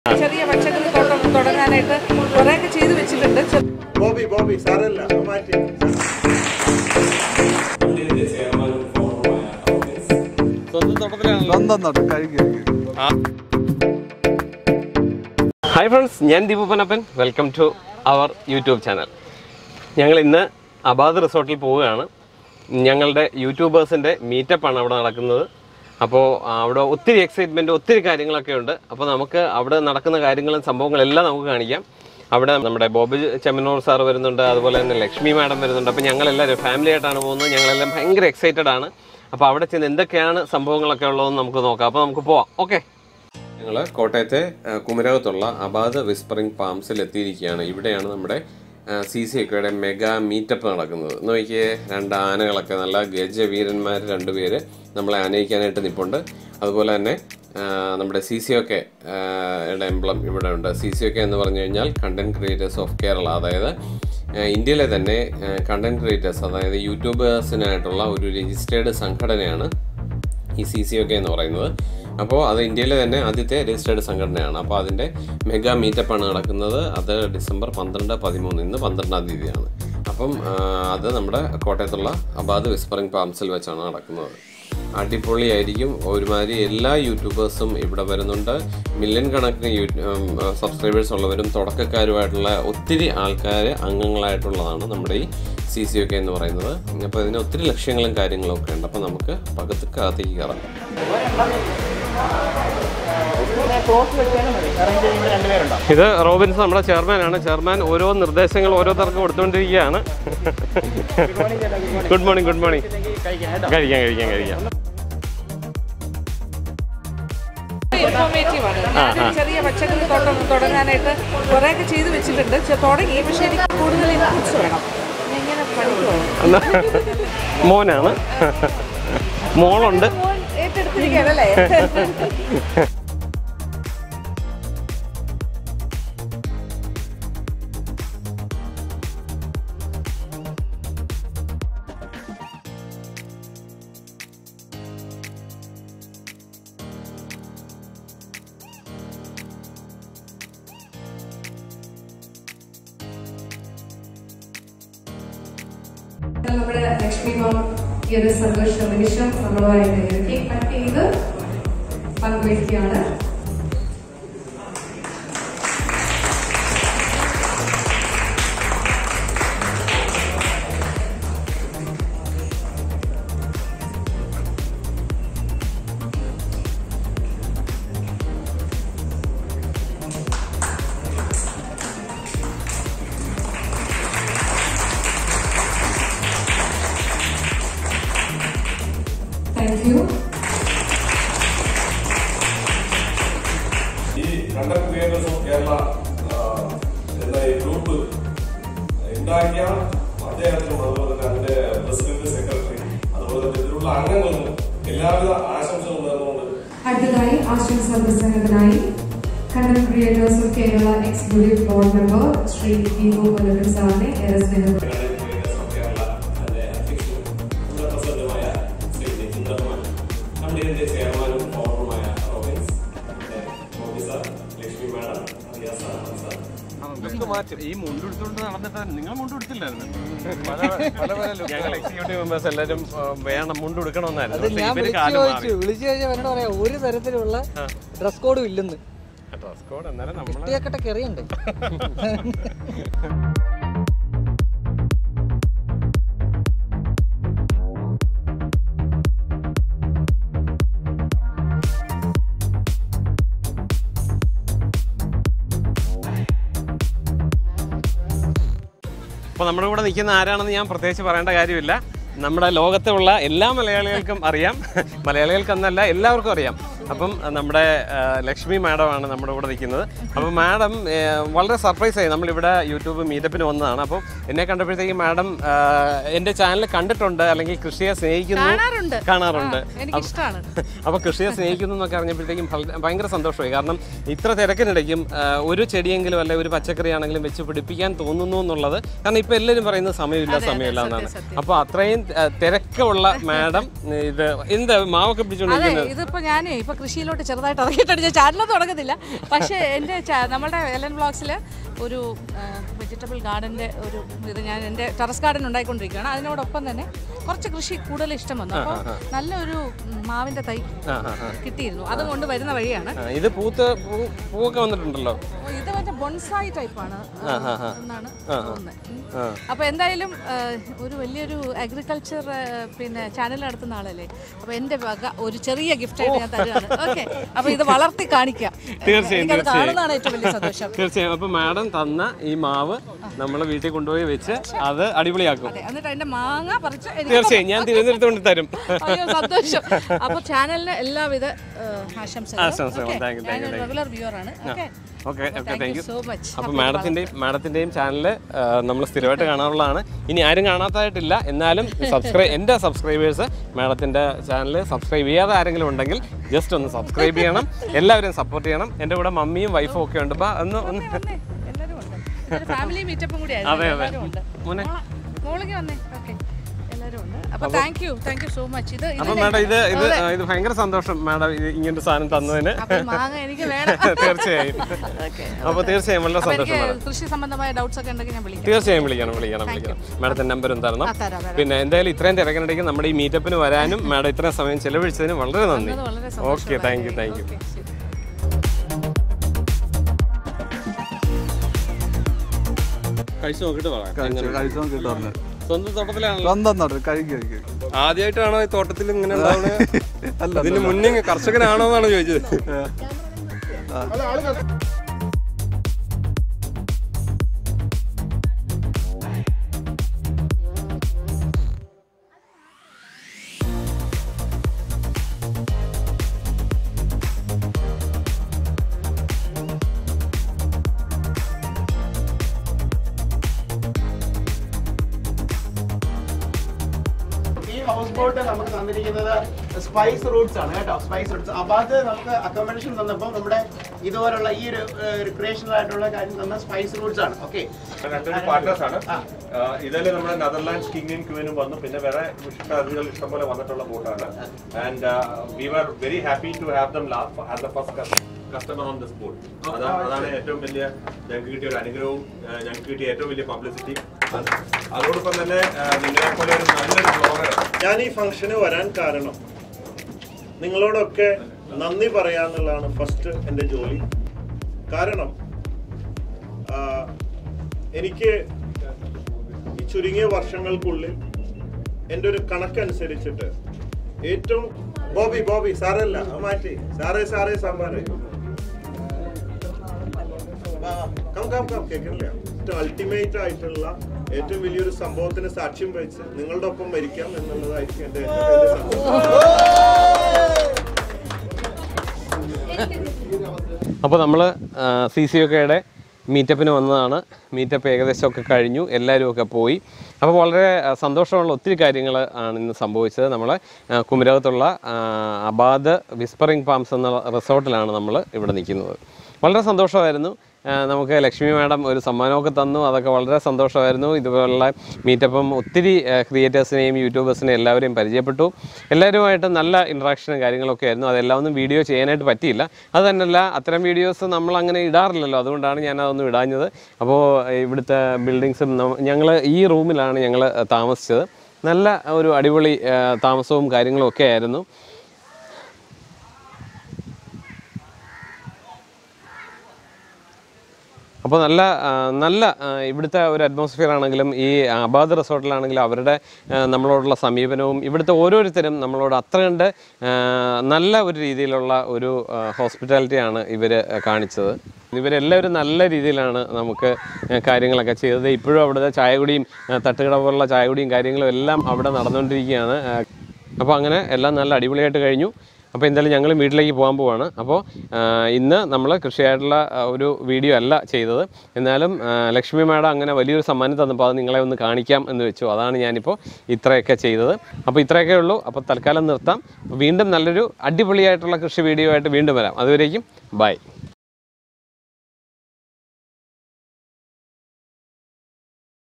ചെറിയ പച്ചക്കറി തോട്ടം തുടങ്ങാനായിട്ട് കുറേയൊക്കെ ചെയ്തു വെച്ചിട്ടുണ്ട് ചെ- ബോബി ബോബി സാറല്ല മാറ്റി സ്വന്തം തോട്ടത്തിലാണല്ലോ സ്വന്തം നട്ടു കഴിക്കും ഹായ് ഫ്രണ്ട്സ് ഞാൻ Deepu Panappan welcome to our YouTube channel ഞങ്ങൾ ഇന്ന് അബാദ് റിസോർട്ടിൽ പോവുകയാണ് ഞങ്ങളുടെ യൂട്യൂബേഴ്സിൻ്റെ മീറ്റപ്പാണ് അവിടെ നടക്കുന്നത് അപ്പോൾ അവിടെ ഒത്തിരി എക്സൈറ്റ്മെൻറ്റ് ഒത്തിരി കാര്യങ്ങളൊക്കെ ഉണ്ട് അപ്പോൾ നമുക്ക് അവിടെ നടക്കുന്ന കാര്യങ്ങളും സംഭവങ്ങളും എല്ലാം നമുക്ക് കാണിക്കാം അവിടെ നമ്മുടെ ബോബി ചെമ്മനൂർ സാർ വരുന്നുണ്ട് അതുപോലെ തന്നെ ലക്ഷ്മി മാഡം വരുന്നുണ്ട് അപ്പോൾ ഞങ്ങളെല്ലാവരും ഫാമിലി ആയിട്ടാണ് പോകുന്നത് ഞങ്ങളെല്ലാം ഭയങ്കര എക്സൈറ്റഡ് ആണ് അപ്പോൾ അവിടെ ചെന്ന് എന്തൊക്കെയാണ് സംഭവങ്ങളൊക്കെ ഉള്ളതെന്ന് നമുക്ക് നോക്കാം അപ്പോൾ നമുക്ക് പോവാം ഓക്കെ ഞങ്ങൾ കോട്ടയത്തെ ആ, കുമരകത്തുള്ള അബാദ് വിസ്പറിംഗ് പാംസിൽ എത്തിയിരിക്കുകയാണ് ഇവിടെയാണ് നമ്മുടെ സി സി ഒക്കെയുടെ മെഗാ മീറ്റപ്പ് നടക്കുന്നത് നോക്കിയേ രണ്ട് ആനകളൊക്കെ നല്ല ഗജവീരന്മാർ രണ്ടുപേര് നമ്മളെ ആനയിക്കാനായിട്ട് നിൽപ്പുണ്ട് അതുപോലെ തന്നെ ആ, നമ്മുടെ സി സി ഒക്കെ യുടെ എംബ്ലം ഇവിടെ ഉണ്ട് സി സി ഒക്കെ എന്ന് പറഞ്ഞു കഴിഞ്ഞാൽ കണ്ടന്റ് ക്രിയേറ്റേഴ്സ് ഓഫ് കേരള അതായത് ആ, ഇന്ത്യയിലെ തന്നെ കണ്ടന്റ് ക്രിയേറ്റേഴ്സ് അതായത് യൂട്യൂബേഴ്സിനായിട്ടുള്ള ഒരു രജിസ്റ്റേർഡ് സംഘടനയാണ് ഈ സി സി ഒക്കെ എന്ന് പറയുന്നത് അപ്പോൾ അത് ഇന്ത്യയിലെ തന്നെ ആദ്യത്തെ രജിസ്റ്റേർഡ് സംഘടനയാണ് അപ്പോൾ അതിൻ്റെ മെഗാ മീറ്റപ്പാണ് നടക്കുന്നത് അത് ഡിസംബർ പന്ത്രണ്ട് പതിമൂന്ന് ഇന്ന് പന്ത്രണ്ടാം തീയതിയാണ് അപ്പം ആ, അത് നമ്മുടെ കോട്ടയത്തുള്ള അബാദ് വിസ്പറിംഗ് പാംസിൽ വെച്ചാണ് നടക്കുന്നത് അടിപൊളിയായിരിക്കും ഒരുമാതിരി എല്ലാ യൂട്യൂബേഴ്സും ഇവിടെ വരുന്നുണ്ട് മില്യൺ കണക്കിന് യൂ സബ്സ്ക്രൈബേഴ്സ് ഉള്ളവരും തുടക്കക്കാരുമായിട്ടുള്ള ഒത്തിരി ആൾക്കാർ അംഗങ്ങളായിട്ടുള്ളതാണ് നമ്മുടെ ഈ സി സി ഒക്കെ എന്ന് പറയുന്നത് അപ്പോൾ ഇതിന് ഒത്തിരി ലക്ഷ്യങ്ങളും കാര്യങ്ങളും ഒക്കെ ഉണ്ട് അപ്പോൾ നമുക്ക് പകത്തുക്ക് അകത്തേക്ക് കയറാം ഇത് റോബിൻസ് നമ്മുടെ ചെയർമാനാണ് ചെയർമാൻ ഓരോ നിർദ്ദേശങ്ങൾ ഓരോരുത്തർക്ക് കൊടുത്തുകൊണ്ടിരിക്കുകയാണ് ഗുഡ് മോർണിംഗ് ഗുഡ് മോർണിംഗ് കഴിക്കാം കഴിക്കാം കഴിക്കാം ഇൻഫോർമേറ്റീവ് ആണ് ഞാനൊരു ചെറിയ പച്ചക്കറി തോട്ടം തുടങ്ങാനായിട്ട് കുറേയൊക്കെ ചെയ്തു വെച്ചിട്ടുണ്ട് ചെ- തുടങ്ങി പക്ഷേ എനിക്ക് കൂടുതൽ ഇൻപുട്സ് വേണം ഞാൻ ഇങ്ങനെ പഠിക്കുമോ എന്നാ, മോനാണ് മോളുണ്ട് മോൻ ഏറ്റെടുത്തിരിക്കുകയാണല്ലേ നമ്മുടെ ലക്ഷ്മി മോൾ ഈ ഒരു സന്തോഷ നിമിഷം നമ്മളുമായിട്ട് കേക്ക് കട്ട് ചെയ്ത് പങ്കുവയ്ക്കുകയാണ് താങ്ക് യു ഈ കണ്ടന്റ് ക്രിയേറ്റേഴ്സ് ഓഫ് കേരള ആ, എന്ന ഈ ഗ്രൂപ്പ് ഉണ്ടാക്കിയ അദ്ദേഹത്തിനും അതുപോലെ തന്നെ അതിന്റെ പ്രസിഡന്റ് സെക്രട്ടറി അതുപോലെ തന്നെ ഇതിലുള്ള അംഗങ്ങൾക്കും എല്ലാവിധ ആശംസകളും നേർന്നുകൊണ്ട് അടുത്തതായി ആശംസ പ്രസംഗത്തിനായി content creators of Kerala executive board member Shri Deepu Palakkar സാറിനെ ഏറെ സ്നേഹം കണ്ടന്റ് ക്രിയേറ്റേഴ്സ് ഓഫ് കേരള അതിന്റെ അധ്യക്ഷനും നമ്മുടെ പ്രസിഡന്റുമായ ശ്രീ നിതിൻ ധർമ്മൻ നമ്മുടെ ഇതിന്റെ ചെയർമാനും ഫൗണ്ടറുമായ റോബിൻസ് നമ്മുടെ Modi sir Lakshmi madam Riya sir Aman sir ഈ മുണ്ടെടുത്തോണ്ട് നടന്നിട്ട് നിങ്ങൾ മുണ്ടെടുത്തില്ലായിരുന്നു ഞങ്ങൾ എക്സിക്യൂട്ടീവ് മെമ്പേഴ്സ് എല്ലാവരും ആ, വേണം മുണ്ടെടുക്കണമെന്നായിരുന്നു പക്ഷേ ഞാൻ ഇവര് വിളിച്ചു കാലം ചോദിച്ചു മാറി വിളിച്ചു ചോദിച്ചാൽ എന്നോട് പറയാം ഒരു തരത്തിലുള്ള ഡ്രസ് കോഡും ഇല്ലെന്ന് ഡ്രസ് കോഡ് എന്നാലും നമ്മള് കുട്ടിയൊക്കെ എറിയണ്ടേ അപ്പോൾ നമ്മുടെ കൂടെ നിൽക്കുന്ന ആരാണെന്ന് ഞാൻ പ്രത്യേകിച്ച് പറയേണ്ട കാര്യമില്ല നമ്മുടെ ലോകത്തുള്ള എല്ലാ മലയാളികൾക്കും അറിയാം മലയാളികൾക്കെന്നല്ല എല്ലാവർക്കും അറിയാം അപ്പം അഹ് നമ്മുടെ അഹ് ലക്ഷ്മി മാഡമാണ് നമ്മുടെ കൂടെ നിൽക്കുന്നത് അപ്പം മാഡം ഏഹ്, വളരെ സർപ്രൈസ് ആയി നമ്മളിവിടെ യൂട്യൂബ് മീറ്റപ്പിന് വന്നതാണ് അപ്പം എന്നെ കണ്ടപ്പോഴത്തേക്കും മാഡം എൻ്റെ ചാനൽ കണ്ടിട്ടുണ്ട് അല്ലെങ്കിൽ കൃഷിയെ സ്നേഹിക്കുന്നു കാണാറുണ്ട്. കാണാറുണ്ട് ആ, എനിക്കിഷ്ടാണ്. അപ്പോൾ കൃഷിയെ സ്നേഹിക്കുന്നു എന്നൊക്കെ അറിഞ്ഞപ്പോഴത്തേക്കും ഭയ- ഭയങ്കര സന്തോഷമായി കാരണം ഇത്ര തിരക്കിനിടയ്ക്കും ആ, ഒരു ചെടിയെങ്കിലും അല്ലെ ഒരു പച്ചക്കറി ആണെങ്കിലും വെച്ച് പിടിപ്പിക്കാൻ തോന്നുന്നു എന്നുള്ളത് കാരണം ഇപ്പൊ എല്ലാവരും പറയുന്നത് സമയമില്ല സമയമില്ല എന്നാണ് അപ്പോൾ അത്രയും ആ, തിരക്കുള്ള മാഡം ഇത് എന്ത് മാവൊക്കെ അതെ പിടിച്ചുകൊണ്ടിരിക്കുന്നത് ഇതിപ്പോ ഞാനേ ഇപ്പൊ കൃഷിയിലോട്ട് ചെറുതായിട്ട് ഇറങ്ങിയിട്ടുണ്ട് ഞാൻ ചാനലൊന്നും തുടങ്ങുന്നില്ല പക്ഷേ എൻ്റെ ചാ- നമ്മുടെ എലൻ വ്ളോഗ്സിൽ ഒരു വെജിറ്റബിൾ ഗാർഡൻ്റെ ഒരു ഇത് ഞാൻ എൻ്റെ ടെറസ് ഗാർഡൻ ഉണ്ടായിക്കൊണ്ടിരിക്കുകയാണ് അതിനോടൊപ്പം തന്നെ കുറച്ച് കൃഷി കൂടുതൽ ഇഷ്ടം വന്നു അപ്പോൾ നല്ലൊരു ഉം, മാവിൻ്റെ തൈ കിട്ടിയിരുന്നു അതുകൊണ്ട് വരുന്ന വഴിയാണ് ആ, ഇത് പൂത്ത് പൂ പൂവൊക്കെ വന്നിട്ടുണ്ടല്ലോ ഓ, ഇത് മറ്റേ ബൊൺസായി ടൈപ്പാണ് എന്നാണ് തോന്നുന്നത് ഉം. അപ്പോൾ എന്തായാലും ആ, ഒരു വലിയൊരു അഗ്രികൾച്ചർ പിന്നെ ചാനൽ നടത്തുന്ന ആളല്ലേ അപ്പോൾ എൻ്റെ വക ഒരു ചെറിയ ഗിഫ്റ്റ് ആയിട്ട് ഞാൻ തരുകയാണ് ഓക്കെ അപ്പോൾ ഇത് വളർത്തി കാണിക്കാം തീർച്ചയായും, എനിക്കത് തീർച്ചയായും. കാണുന്നതാണ് ഏറ്റവും വലിയ സന്തോഷം തീർച്ചയായും അപ്പൊ മാഡം തന്ന ഈ മാവ് നമ്മൾ വീട്ടിൽ കൊണ്ടുപോയി വെച്ച് അത് അടിപൊളിയാക്കും അതെ എന്നിട്ട് അതിന്റെ മാങ്ങ പറിച്ച് എനിക്ക് തീർച്ചയായും ഞാൻ തിരുവനന്തപുരത്ത് കൊണ്ട് തരും അയ്യോ സന്തോഷം അപ്പൊ ചാനലിന് എല്ലാവിധ ആശംസകളും ആശംസകളും. Thank you, thank you, thank you. Regular viewer ആണ് okay okay okay thank you so much അപ്പോൾ മാഡത്തിൻ്റെയും മാഡത്തിൻ്റെയും ചാനൽ നമ്മൾ സ്ഥിരമായിട്ട് കാണാറുള്ളതാണ് ഇനി ആരും കാണാത്തതായിട്ടില്ല എന്നാലും സബ്സ്ക്രൈബ് എൻ്റെ സബ്സ്ക്രൈബേഴ്സ് മാഡത്തിൻ്റെ ചാനൽ സബ്സ്ക്രൈബ് ചെയ്യാതെ ആരെങ്കിലും ഉണ്ടെങ്കിൽ ജസ്റ്റ് ഒന്ന് സബ്സ്ക്രൈബ് ചെയ്യണം എല്ലാവരും സപ്പോർട്ട് ചെയ്യണം എൻ്റെ കൂടെ മമ്മിയും വൈഫും ഒക്കെ ഉണ്ട് അപ്പോൾ ഒന്ന് ഒന്ന് എല്ലാവരും ഉണ്ട് ഇതൊരു ഫാമിലി മീറ്റപ്പും കൂടി അതെ, ആയിരുന്നു അതെ. എല്ലാവരും ഉണ്ട് മോനെ. മോളെ- മോളിക്ക് വന്നേ ഓക്കെ എല്ലാവരും ഉണ്ട് അപ്പൊ thank you thank you so much ഇത് അപ്പോൾ ഇതിന്റെ- മാഡം ഇത് ഇത് ഇത് ഭയങ്കര സന്തോഷം മാഡം ഇത് ഇങ്ങനൊരു സാധനം തന്നതിന് അപ്പൊ ഈ മാങ്ങ എനിക്ക് വേണം തീർച്ചയായും ഓക്കെ അപ്പോൾ തീർച്ചയായും വളരെ അപ്പൊ സന്തോഷം എനിക്ക് മാഡം കൃഷി സംബന്ധമായ ഡൗട്ട്സ് ഒക്കെ ഉണ്ടെങ്കിൽ ഞാൻ വിളിക്കാം തീർച്ചയായും വിളിക്കണം വിളിക്കണം വിളിക്കണം മാഡത്തിന്റെ നമ്പർ തരണം ആ, തരാം, തരാം. പിന്നെ എന്തായാലും ഇത്രയും തിരക്കിനിടയ്ക്ക് നമ്മുടെ ഈ മീറ്റപ്പിന് വരാനും മാഡം ഇത്രയും സമയം ചെലവഴിച്ചതിന് വളരെ നന്ദി അത് വളരെ okay thank you thank you okay ശരി കഴിച്ചു നോക്കിട്ട് പറയാം കഴിച്ചോ കിട്ടാറില്ല സ്വന്തം തോട്ടത്തിലാണല്ലോ സ്വന്തം നോട്ട് കഴിക്കും കഴിക്കും ആദ്യമായിട്ടാണോ ഈ തോട്ടത്തിൽ ഇങ്ങനെ ഉണ്ടാവുന്നത് അല്ല ഇതിന് മുന്നേ കർഷകനാണോ എന്നാണ് ചോദിച്ചത് ഈ ഹൗസ് ബോട്ട് നമുക്ക് തന്നിരിക്കുന്നത് സ്പൈസ് റൂട്ട്സ് ആണ് കേട്ടോ സ്പൈസ് റൂട്ട്സ് അപ്പൊ അത് നമുക്ക് അക്കോമഡേഷൻ തന്നപ്പോൾ നമ്മുടെ ഇതുപോലുള്ള ഈ ഒരു റിക്രിയേഷണൽ ആയിട്ടുള്ള കാര്യം തന്ന സ്പൈസ് റൂട്ട്സ് ആണ് ഓക്കെ രണ്ടൊരു പാർട്ട്നേഴ്സ് ആണ് ഇതിൽ നമ്മുടെ നെതർലാൻഡ്സ് കിങ്ങിനും ക്യൂനും വന്നു പിന്നെ വേറെ വിശിഷ്ടാതിഥികൾ ഇഷ്ടംപോലെ വന്നിട്ടുള്ള ബോട്ടാണ് and we are very happy to have them last as the first customer on this boat അതാണ് ഏറ്റവും വലിയ ഞങ്ങൾക്ക് കിട്ടിയ ഒരു അനുഗ്രഹവും ആ, ഞങ്ങൾക്ക് കിട്ടിയ ഏറ്റവും വലിയ പബ്ലിസിറ്റി അതോടൊപ്പം തന്നെ ആ, നിങ്ങളെ പോലെ ഒരു നല്ലൊരു ബ്ലോഗർ ഞാൻ ഈ ഫംഗ്ഷന് വരാൻ കാരണം നിങ്ങളോടൊക്കെ നന്ദി പറയാന്നുള്ളതാണ് ഫസ്റ്റ് എൻ്റെ ജോലി കാരണം ആ, എനിക്ക് ഈ ചുരുങ്ങിയ വർഷങ്ങൾക്കുള്ളിൽ എൻ്റെ ഒരു കണക്കനുസരിച്ചിട്ട് ഏറ്റവും ബോബി ബോബി സാറല്ല അത് മാറ്റി സാറേ സാറേ സാമ്പാറേ കം കം കം കേൾക്കില്ല ഏറ്റവും അൾട്ടിമേറ്റ് ആയിട്ടുള്ള ഏറ്റവും വലിയൊരു സംഭവത്തിന് സാക്ഷ്യം വഹിച്ച് നിങ്ങളുടെ ഒപ്പം മരിക്കാം എന്നുള്ളതായിരിക്കും എൻ്റെ ഏറ്റവും വലിയ സന്തോഷം അപ്പോൾ നമ്മൾ സി സി ഒക്കെയുടെ മീറ്റപ്പിന് വന്നതാണ് മീറ്റപ്പ് ഏകദേശമൊക്കെ കഴിഞ്ഞു എല്ലാവരും ഒക്കെ പോയി അപ്പോൾ വളരെ ആ, സന്തോഷമുള്ള ഒത്തിരി കാര്യങ്ങൾ ആണ് ഇന്ന് സംഭവിച്ചത് നമ്മൾ കുമരകത്തുള്ള ആ, അബാദ് വിസ്പറിംഗ് പാംസ് എന്ന റിസോർട്ടിലാണ് നമ്മൾ ഇവിടെ നിൽക്കുന്നത് വളരെ സന്തോഷമായിരുന്നു ആ, നമുക്ക് ലക്ഷ്മി മാഡം ഒരു സമ്മാനമൊക്കെ തന്നു അതൊക്കെ വളരെ സന്തോഷമായിരുന്നു ഇതുപോലുള്ള മീറ്റപ്പം ഒത്തിരി ക്രിയേറ്റേഴ്സിനെയും യൂട്യൂബേഴ്സിനെയും എല്ലാവരെയും പരിചയപ്പെട്ടു എല്ലാവരുമായിട്ട് നല്ല ഇൻട്രാക്ഷനും കാര്യങ്ങളൊക്കെ ആയിരുന്നു അതെല്ലാം ഒന്നും വീഡിയോ ചെയ്യാനായിട്ട് പറ്റിയില്ല അത് തന്നെയല്ല അത്തരം വീഡിയോസ് നമ്മൾ അങ്ങനെ ഇടാറില്ലല്ലോ അതുകൊണ്ടാണ് ഞാൻ അതൊന്നും ഇടാഞ്ഞത് അപ്പോൾ ഇവിടുത്തെ ബിൽഡിങ്സും ഞങ്ങൾ ഈ റൂമിലാണ് ഞങ്ങൾ താമസിച്ചത് നല്ല ഒരു അടിപൊളി ആ, താമസവും കാര്യങ്ങളും ഒക്കെ ആയിരുന്നു അപ്പോൾ നല്ല ആ, നല്ല ആ, ഇവിടുത്തെ ഒരു അറ്റ്മോസ്ഫിയർ ആണെങ്കിലും ഈ അബാദ് റിസോർട്ടിലാണെങ്കിലും അവരുടെ ആ, നമ്മളോടുള്ള സമീപനവും ഇവിടുത്തെ ഓരോരുത്തരും നമ്മളോട് അത്ര കണ്ട് ആ, നല്ല ഒരു രീതിയിലുള്ള ഒരു ഹോസ്പിറ്റാലിറ്റിയാണ് ഇവർ കാണിച്ചത് ഇവരെല്ലാവരും നല്ല രീതിയിലാണ് നമുക്ക് ആ, കാര്യങ്ങളൊക്കെ ചെയ്തത് ഇപ്പോഴും അവിടുത്തെ ചായകുടിയും ആ, തട്ടുകട പോലുള്ള ചായകുടിയും കാര്യങ്ങളും എല്ലാം അവിടെ നടന്നുകൊണ്ടിരിക്കുകയാണ് ആ, അപ്പോൾ അങ്ങനെ എല്ലാം നല്ല അടിപൊളിയായിട്ട് കഴിഞ്ഞു അപ്പോൾ എന്തായാലും ഞങ്ങൾ വീട്ടിലേക്ക് പോകാൻ പോവാണ് അപ്പോൾ ആ, ഇന്ന് നമ്മൾ കൃഷിയായിട്ടുള്ള ആ, ഒരു വീഡിയോ അല്ല ചെയ്തത് എന്നാലും ആ, ലക്ഷ്മി മാഡം അങ്ങനെ വലിയൊരു സമ്മാനം തന്നപ്പോൾ അത് നിങ്ങളെ ഒന്ന് കാണിക്കാം എന്ന് വെച്ചു അതാണ് ഞാനിപ്പോൾ ഇത്രയൊക്കെ ചെയ്തത് അപ്പോൾ ഇത്രയൊക്കെ ഉള്ളൂ അപ്പോൾ തൽക്കാലം നിർത്താം വീണ്ടും നല്ലൊരു അടിപൊളിയായിട്ടുള്ള കൃഷി വീഡിയോ ആയിട്ട് വീണ്ടും വരാം അതുവരേക്കും ബൈ